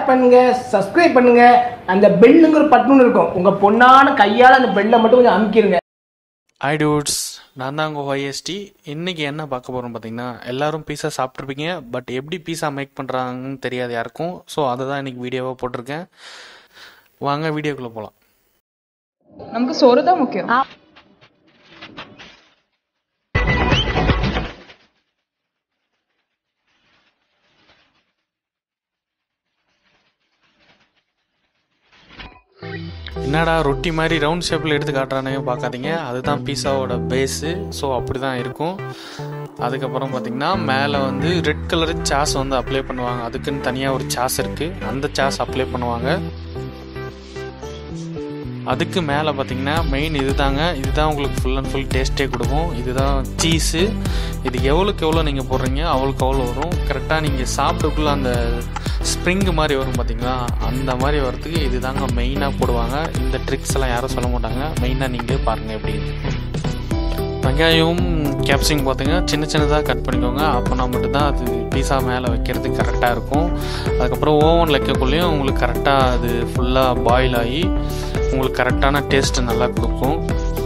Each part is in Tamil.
பண்ணுங்க சப்ஸ்கிரைப் பண்ணுங்க அந்த பெல்லுங்கிற பட்டன் இருக்கும் உங்க பொண்ணான கையால அந்த பெல்லை மட்டும் கொஞ்சம் அமுக்கிருங்க ஹை டூட்ஸ் நான் தான் உங்கள் ஒய்எஸ்டி இன்றைக்கி என்ன பார்க்க போகிறோம் பார்த்தீங்கன்னா எல்லாரும் பீஸா சாப்பிட்ருப்பீங்க பட் எப்படி பீஸா மேக் பண்ணுறாங்கன்னு தெரியாது யாருக்கும் ஸோ அதை தான் இன்றைக்கி வீடியோவாக போட்டிருக்கேன் வாங்க வீடியோக்குள்ளே போகலாம் நமக்கு சோறு தான் முக்கியம் என்னடா ரொட்டி மாதிரி ரவுண்ட் ஷேப்பில் எடுத்து காட்டுறானே பார்க்காதீங்க அதுதான் பீஸாவோட பேஸு ஸோ அப்படி தான் இருக்கும் அதுக்கப்புறம் பார்த்தீங்கன்னா மேலே வந்து ரெட் கலர் சாஸ் வந்து அப்ளை பண்ணுவாங்க அதுக்குன்னு தனியாக ஒரு சாஸ் இருக்குது அந்த சாஸ் அப்ளை பண்ணுவாங்க அதுக்கு மேலே பார்த்தீங்கன்னா மெயின் இதுதாங்க இதுதான் உங்களுக்கு ஃபுல் அண்ட் ஃபுல் டேஸ்ட்டே கொடுக்கும் இதுதான் சீஸு இது எவ்வளோக்கு எவ்வளோ நீங்கள் போடுறீங்க அவ்வளோக்கு அவ்வளோ வரும் கரெக்டாக நீங்கள் சாப்பிட்டுக்குள்ள அந்த ஸ்ப்ரிங் மாதிரி வரும் பார்த்தீங்களா அந்த மாதிரி வரதுக்கு இதுதாங்க மெயினாக போடுவாங்க இந்த ட்ரிக்ஸ் எல்லாம் யாரும் சொல்ல மாட்டாங்க மெயினாக நீங்களே பாருங்கள் எப்படின்னு வெங்காயம் கேப்சிங் பார்த்தீங்கன்னா சின்ன சின்னதாக கட் பண்ணிக்கோங்க அப்போனா மட்டும்தான் அது பீஸா மேலே வைக்கிறதுக்கு கரெக்டாக இருக்கும் அதுக்கப்புறம் ஓவன் வைக்கக்குள்ளேயும் உங்களுக்கு கரெக்டாக அது ஃபுல்லாக பாயில் ஆகி உங்களுக்கு கரெக்டான டேஸ்ட் நல்லா கொடுக்கும்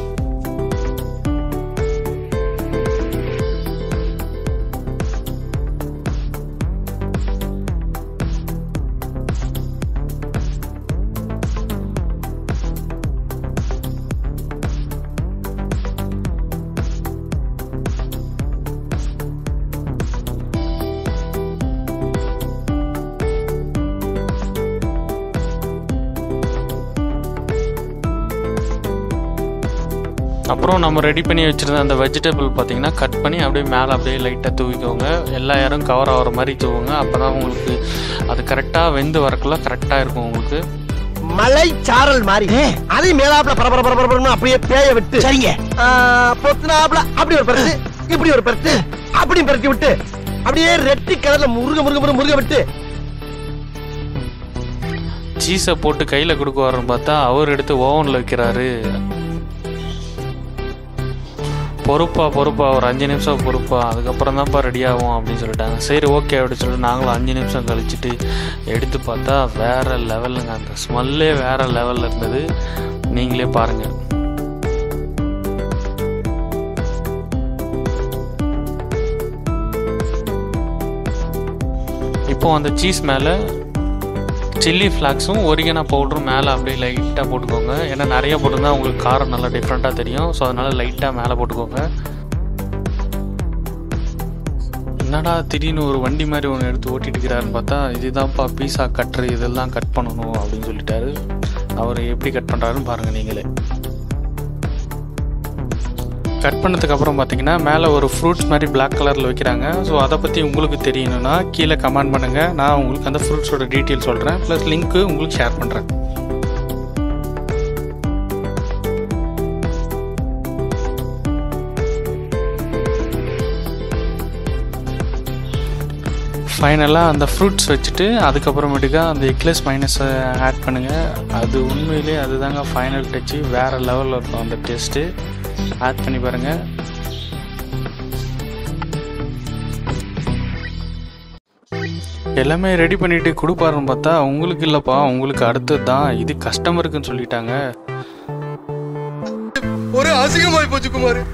அப்புறம் நம்ம ரெடி பண்ணி வச்சுருந்த அந்த வெஜிடபிள் பார்த்தீங்கன்னா கட் பண்ணி அப்படியே மேலே அப்படியே லைட்டாக தூவிக்கோங்க எல்லா யாரும் கவர் ஆகிற மாதிரி தூவுங்க அப்போ தான் உங்களுக்கு அது கரெக்டாக வெந்து வரக்குள்ள கரெக்டாக இருக்கும் உங்களுக்கு மலை சாரல் மாதிரி அதையும் மேலாப்ல பரபர பரபரன்னு அப்படியே பேய விட்டு சரிங்க பொத்துனாப்ல அப்படி ஒரு பருத்து இப்படி ஒரு பருத்து அப்படியும் பருத்தி விட்டு அப்படியே ரெட்டி கலர்ல முருக முருக முருக முருக விட்டு சீஸை போட்டு கையில் கொடுக்குவாருன்னு பார்த்தா அவர் எடுத்து ஓவனில் வைக்கிறாரு பொறுப்பா பொறுப்பா ஒரு அஞ்சு நிமிஷம் பொறுப்பா அதுக்கப்புறம் தான்ப்பா ரெடி ஆகும் அப்படின்னு சொல்லிட்டாங்க சரி ஓகே அப்படின்னு சொல்லிட்டு நாங்களும் அஞ்சு நிமிஷம் கழிச்சிட்டு எடுத்து பார்த்தா வேற லெவலுங்க அந்த ஸ்மெல்லே வேற லெவலில் இருந்தது நீங்களே பாருங்க இப்போ அந்த சீஸ் மேலே சில்லி ஃப்ளாக்ஸும் ஒரிகனா பவுடரும் மேலே அப்படியே லைட்டாக போட்டுக்கோங்க ஏன்னா நிறைய போட்டிருந்தா உங்களுக்கு காரம் நல்லா டிஃப்ரெண்ட்டாக தெரியும் ஸோ அதனால் லைட்டாக மேலே போட்டுக்கோங்க என்னடா திடீர்னு ஒரு வண்டி மாதிரி ஒன்று எடுத்து ஓட்டிட்டு இருக்கிறாருன்னு பார்த்தா இதுதான்ப்பா பீஸா கட்டுரு இதெல்லாம் கட் பண்ணணும் அப்படின்னு சொல்லிட்டாரு அவர் எப்படி கட் பண்ணுறாருன்னு பாருங்கள் நீங்களே கட் பண்ணதுக்கு அப்புறம் பார்த்தீங்கன்னா மேலே ஒரு ஃப்ரூட்ஸ் மாதிரி பிளாக் கலரில் வைக்கிறாங்க ஸோ அதை பற்றி உங்களுக்கு தெரியணும்னா கீழே கமெண்ட் பண்ணுங்கள் நான் உங்களுக்கு அந்த ஃப்ரூட்ஸோட டீட்டெயில் சொல்கிறேன் ப்ளஸ் லிங்க்கு உங்களுக்கு ஷேர் பண்ணுறேன் ஃபைனலாக அந்த ஃப்ரூட்ஸ் வச்சுட்டு அதுக்கப்புறமேட்டுக்கா அந்த எக்லெஸ் மைனஸை ஆட் பண்ணுங்கள் அது உண்மையிலே அதுதாங்க ஃபைனல் டச்சு வேறு லெவலில் இருக்கும் அந்த டேஸ்ட்டு ஆட் பண்ணி பாருங்கள் எல்லாமே ரெடி பண்ணிட்டு கொடுப்பாருன்னு பார்த்தா உங்களுக்கு இல்லைப்பா உங்களுக்கு அடுத்தது தான் இது கஸ்டமருக்குன்னு சொல்லிட்டாங்க ஒரு அசிங்கமாய் போச்சு குமார்